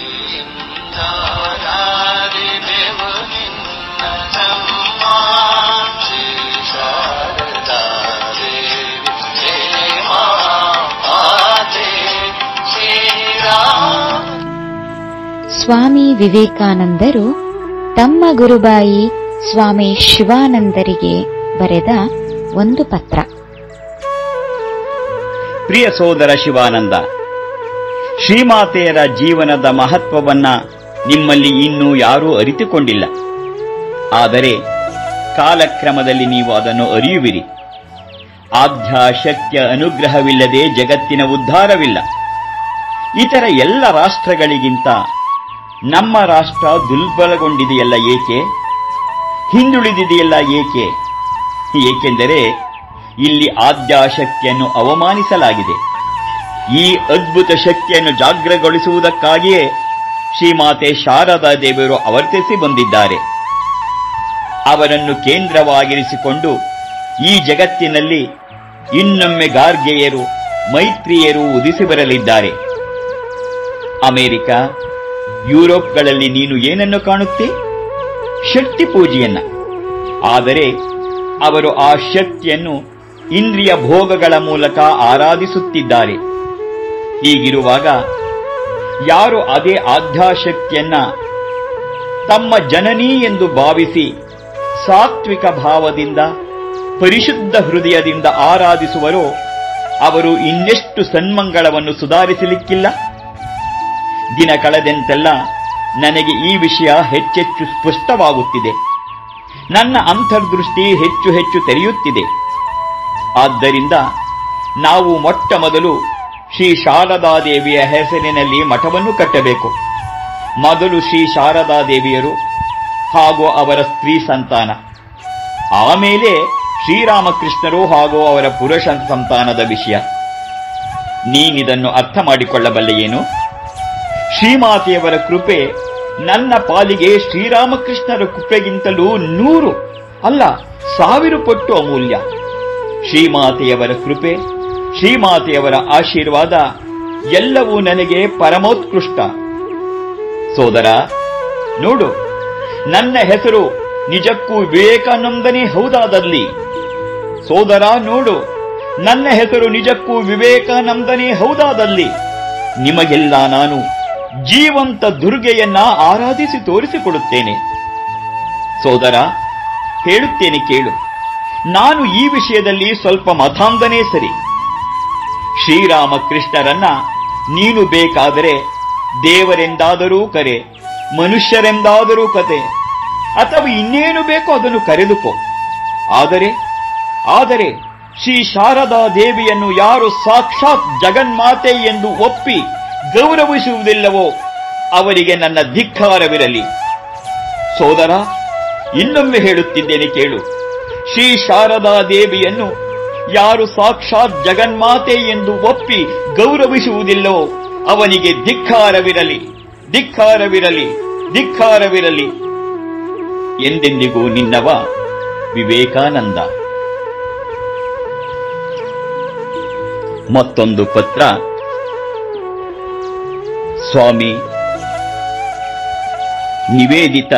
ದಾರಿದೆವು ನಿನ್ನ ನಮ್ಮ ಶ್ರೀ ಶಾರದಾ ದೇವಿ ಪ್ರೇಮ ಮಾತೆ ಶ್ರೀರಾಮ ಸ್ವಾಮಿ ವಿವೇಕಾನಂದರು ತಮ್ಮ ಗುರುಬಾಯಿ ಸ್ವಾಮಿ ಶಿವಾನಂದರಿಗೆ ಬರೆದ ಒಂದು ಪತ್ರ ಪ್ರಿಯ ಸೋದರ ಶಿವಾನಂದ ಶ್ರೀಮಾತೆಯರ ಜೀವನದ ಮಹತ್ವವನ್ನ ನಿಮ್ಮಲ್ಲಿ ಇನ್ನೂ ಯಾರೂ ಅರಿತುಕೊಂಡಿಲ್ಲ ಆದರೆ ಕಾಲಕ್ರಮದಲ್ಲಿ ನೀವು ಅದನ್ನು ಅರಿಯುವಿರಿ ಆಧ್ಯಾಶಕ್ತಿಯ ಅನುಗ್ರಹವಿಲ್ಲದೆ ಜಗತ್ತಿನ ಉದ್ಧಾರವಿಲ್ಲ ಇತರ ಎಲ್ಲ ರಾಷ್ಟ್ರಗಳಿಗಿಂತ ನಮ್ಮ ರಾಷ್ಟ್ರ ದುರ್ಬಲಗೊಂಡಿದೆಯಲ್ಲ ಏಕೆ ಹಿಂದುಳಿದಿದೆಯಲ್ಲ ಏಕೆ ಏಕೆಂದರೆ ಇಲ್ಲಿ ಆದ್ಯಾಶಕ್ತಿಯನ್ನು ಅವಮಾನಿಸಲಾಗಿದೆ ಈ ಅದ್ಭುತ ಶಕ್ತಿಯನ್ನು ಜಾಗ್ರಗೊಳಿಸುವುದಕ್ಕಾಗಿಯೇ ಶ್ರೀಮಾತೆ ಶಾರದಾ ದೇವಿಯರು ಅವರ್ತಿಸಿ ಬಂದಿದ್ದಾರೆ ಅವರನ್ನು ಕೇಂದ್ರವಾಗಿರಿಸಿಕೊಂಡು ಈ ಜಗತ್ತಿನಲ್ಲಿ ಇನ್ನೊಮ್ಮೆ ಗಾರ್ಗೆಯರು ಮೈತ್ರಿಯರು ಉದಿಸಿ ಬರಲಿದ್ದಾರೆ ಅಮೆರಿಕ ಯುರೋಪ್ಗಳಲ್ಲಿ ನೀನು ಏನನ್ನು ಕಾಣುತ್ತೆ ಶಕ್ತಿ ಪೂಜೆಯನ್ನ ಆದರೆ ಅವರು ಆ ಶಕ್ತಿಯನ್ನು ಇಂದ್ರಿಯ ಭೋಗಗಳ ಮೂಲಕ ಆರಾಧಿಸುತ್ತಿದ್ದಾರೆ ಹೀಗಿರುವಾಗ ಯಾರು ಅದೇ ಆಧ್ಯಾಶಕ್ತಿಯನ್ನ ತಮ್ಮ ಜನನಿ ಎಂದು ಭಾವಿಸಿ ಸಾತ್ವಿಕ ಭಾವದಿಂದ ಪರಿಶುದ್ಧ ಹೃದಯದಿಂದ ಆರಾಧಿಸುವರೋ ಅವರು ಇನ್ನೆಷ್ಟು ಸನ್ಮಂಗಳವನ್ನು ಸುಧಾರಿಸಲಿಕ್ಕಿಲ್ಲ ದಿನ ಕಳೆದಂತೆಲ್ಲ ನನಗೆ ಈ ವಿಷಯ ಹೆಚ್ಚೆಚ್ಚು ಸ್ಪಷ್ಟವಾಗುತ್ತಿದೆ ನನ್ನ ಅಂತರ್ದೃಷ್ಟಿ ಹೆಚ್ಚು ಹೆಚ್ಚು ತೆರೆಯುತ್ತಿದೆ ಆದ್ದರಿಂದ ನಾವು ಮೊಟ್ಟ ಮೊದಲು ಶ್ರೀ ಶಾರದಾದೇವಿಯ ಹೆಸರಿನಲ್ಲಿ ಮಠವನ್ನು ಕಟ್ಟಬೇಕು ಮೊದಲು ಶ್ರೀ ಶಾರದಾದೇವಿಯರು ಹಾಗೂ ಅವರ ಸ್ತ್ರೀ ಸಂತಾನ ಆಮೇಲೆ ಶ್ರೀರಾಮಕೃಷ್ಣರು ಹಾಗೂ ಅವರ ಪುರುಷ ಸಂತಾನದ ವಿಷಯ ನೀನಿದನ್ನು ಅರ್ಥ ಮಾಡಿಕೊಳ್ಳಬಲ್ಲೆಯೇನು ಶ್ರೀಮಾತೆಯವರ ಕೃಪೆ ನನ್ನ ಪಾಲಿಗೆ ಶ್ರೀರಾಮಕೃಷ್ಣರ ಕೃಪೆಗಿಂತಲೂ ನೂರು ಅಲ್ಲ ಸಾವಿರ ಪಟ್ಟು ಅಮೂಲ್ಯ ಶ್ರೀಮಾತೆಯವರ ಕೃಪೆ ಶ್ರೀಮಾತೆಯವರ ಆಶೀರ್ವಾದ ಎಲ್ಲವೂ ನನಗೆ ಪರಮೋತ್ಕೃಷ್ಟ ಸೋದರ ನೋಡು ನನ್ನ ಹೆಸರು ನಿಜಕ್ಕೂ ವಿವೇಕಾನಂದನೇ ಹೌದಾದಲ್ಲಿ ಸೋದರ ನೋಡು ನನ್ನ ಹೆಸರು ನಿಜಕ್ಕೂ ವಿವೇಕಾನಂದನೇ ಹೌದಾದಲ್ಲಿ ನಿಮಗೆಲ್ಲ ನಾನು ಜೀವಂತ ದುರ್ಗೆಯನ್ನ ಆರಾಧಿಸಿ ತೋರಿಸಿಕೊಡುತ್ತೇನೆ ಸೋದರ ಹೇಳುತ್ತೇನೆ ಕೇಳು ನಾನು ಈ ವಿಷಯದಲ್ಲಿ ಸ್ವಲ್ಪ ಮತಾಂಧನೇ ಸರಿ ಶ್ರೀರಾಮಕೃಷ್ಣರನ್ನ ನೀನು ಬೇಕಾದರೆ ದೇವರೆಂದಾದರೂ ಕರೆ ಮನುಷ್ಯರೆಂದಾದರೂ ಕತೆ ಅಥವಾ ಇನ್ನೇನು ಬೇಕೋ ಅದನ್ನು ಕರೆದುಕೋ ಆದರೆ ಆದರೆ ಶ್ರೀ ಶಾರದಾ ದೇವಿಯನ್ನು ಯಾರು ಸಾಕ್ಷಾತ್ ಜಗನ್ಮಾತೆ ಎಂದು ಒಪ್ಪಿ ಗೌರವಿಸುವುದಿಲ್ಲವೋ ಅವರಿಗೆ ನನ್ನ ಧಿಕ್ಕಾರವಿರಲಿ ಸೋದರ ಇನ್ನೊಮ್ಮೆ ಹೇಳುತ್ತಿದ್ದೇನೆ ಕೇಳು ಶ್ರೀ ಶಾರದಾ ದೇವಿಯನ್ನು ಯಾರು ಸಾಕ್ಷಾತ್ ಜಗನ್ಮಾತೆ ಎಂದು ಒಪ್ಪಿ ಗೌರವಿಸುವುದಿಲ್ಲವೋ ಅವನಿಗೆ ಧಿಕ್ಕಾರವಿರಲಿ ಧಿಕ್ಕಾರವಿರಲಿ ಧಿಕ್ಕಾರವಿರಲಿ ಎಂದೆಂದಿಗೂ ನಿನ್ನವ ವಿವೇಕಾನಂದ ಮತ್ತೊಂದು ಪತ್ರ ಸ್ವಾಮಿ ನಿವೇದಿತ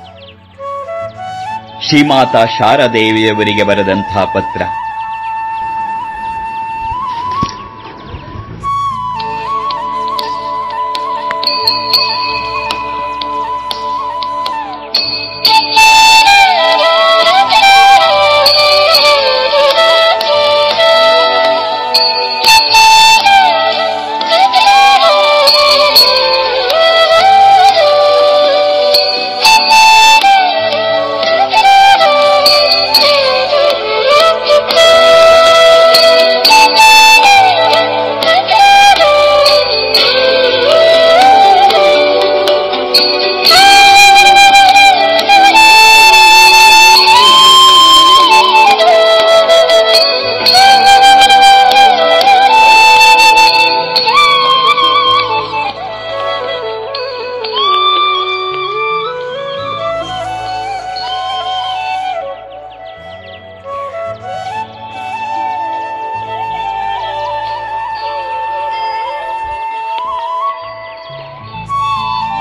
ಶ್ರೀಮಾತಾ ಶಾರದೇವಿಯವರಿಗೆ ಬರೆದಂತಹ ಪತ್ರ Thank you.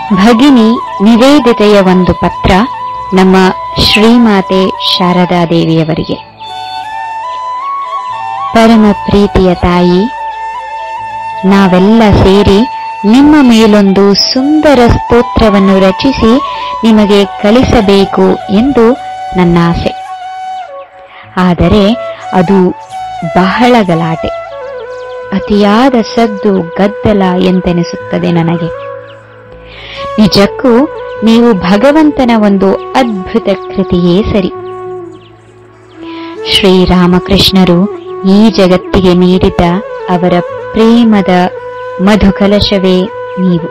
ಭಗಿನಿ ನಿವೇದಿತೆಯ ಒಂದು ಪತ್ರ ನಮ್ಮ ಶ್ರೀಮಾತೆ ಶಾರದಾ ದೇವಿಯವರಿಗೆ ಪರಮ ಪ್ರೀತಿಯ ತಾಯಿ ನಾವೆಲ್ಲ ಸೇರಿ ನಿಮ್ಮ ಮೇಲೊಂದು ಸುಂದರ ಸ್ತೋತ್ರವನ್ನು ರಚಿಸಿ ನಿಮಗೆ ಕಳಿಸಬೇಕು ಎಂದು ನನ್ನ ಆಸೆ ಆದರೆ ಅದು ಬಹಳ ಗಲಾಟೆ ಅತಿಯಾದ ಸದ್ದು ಗದ್ದಲ ಎಂತೆನಿಸುತ್ತದೆ ನನಗೆ ನಿಜಕ್ಕೂ ನೀವು ಭಗವಂತನ ಒಂದು ಅದ್ಭುತ ಕೃತಿಯೇ ಸರಿ ಶ್ರೀರಾಮಕೃಷ್ಣರು ಈ ಜಗತ್ತಿಗೆ ನೀಡಿದ ಅವರ ಪ್ರೇಮದ ಮಧುಕಲಶವೇ ನೀವು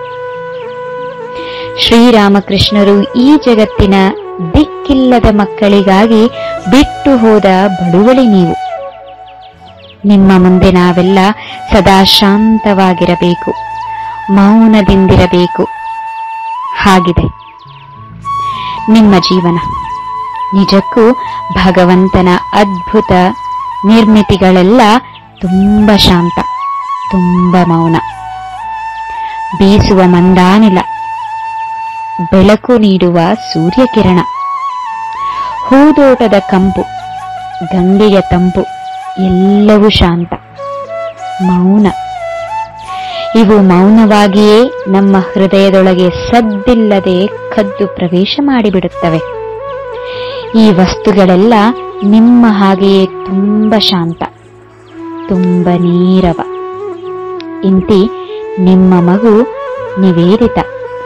ಶ್ರೀರಾಮಕೃಷ್ಣರು ಈ ಜಗತ್ತಿನ ದಿಕ್ಕಿಲ್ಲದ ಮಕ್ಕಳಿಗಾಗಿ ಬಿಟ್ಟು ಹೋದ ಬಳುವಳಿ ನೀವು ನಿಮ್ಮ ಮುಂದೆ ನಾವೆಲ್ಲ ಸದಾ ಶಾಂತವಾಗಿರಬೇಕು ಮೌನದಿಂದಿರಬೇಕು ಹಾಗಿದೆ ನಿಮ್ಮ ಜೀವನ ನಿಜಕ್ಕೂ ಭಗವಂತನ ಅದ್ಭುತ ನಿರ್ಮಿತಿಗಳೆಲ್ಲ ತುಂಬ ಶಾಂತ ತುಂಬ ಮೌನ ಬೀಸುವ ಮಂದಾನಿಲ ಬೆಳಕು ನೀಡುವ ಸೂರ್ಯಕಿರಣ ಹೂದೋಟದ ಕಂಪು ಗಂಗೆಯ ತಂಪು ಎಲ್ಲವೂ ಶಾಂತ ಮೌನ ಇವು ಮೌನವಾಗಿಯೇ ನಮ್ಮ ಹೃದಯದೊಳಗೆ ಸದ್ದಿಲ್ಲದೆ ಕದ್ದು ಪ್ರವೇಶ ಮಾಡಿಬಿಡುತ್ತವೆ ಈ ವಸ್ತುಗಳೆಲ್ಲ ನಿಮ್ಮ ಹಾಗೆಯೇ ತುಂಬ ಶಾಂತ ತುಂಬ ನೀರವ ಇಂತಿ ನಿಮ್ಮ ಮಗು ನಿವೇದಿತ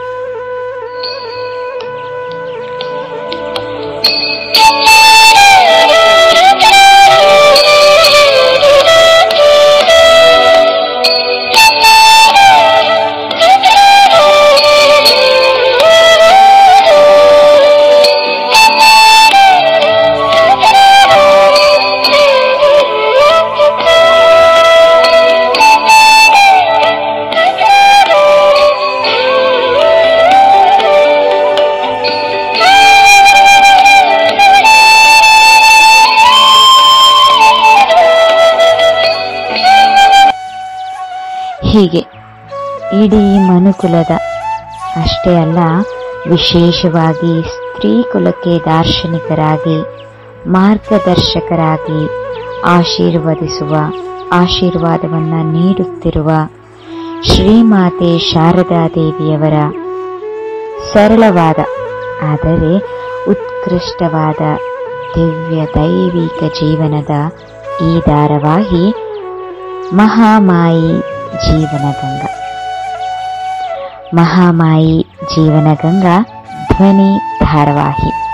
ಹೀಗೆ ಇಡೀ ಮನುಕುಲದ ಅಷ್ಟೇ ಅಲ್ಲ ವಿಶೇಷವಾಗಿ ಸ್ತ್ರೀ ಕುಲಕ್ಕೆ ದಾರ್ಶನಿಕರಾಗಿ ಮಾರ್ಗದರ್ಶಕರಾಗಿ ಆಶೀರ್ವದಿಸುವ ಆಶೀರ್ವಾದವನ್ನ ನೀಡುತ್ತಿರುವ ಶ್ರೀಮಾತೆ ಶಾರದಾ ದೇವಿಯವರ ಸರಳವಾದ ಆದರೆ ಉತ್ಕೃಷ್ಟವಾದ ದಿವ್ಯ ದೈವಿಕ ಜೀವನದ ಈ ಧಾರಾವಾಹಿ ಮಹಾಮಾಯಿ ಜೀವನಗಂಗಾ ಮಹಾಮಾಯಿ ಜೀವನಗಂಗಾ ಧ್ವನಿ ಧಾರಾವಾಹಿ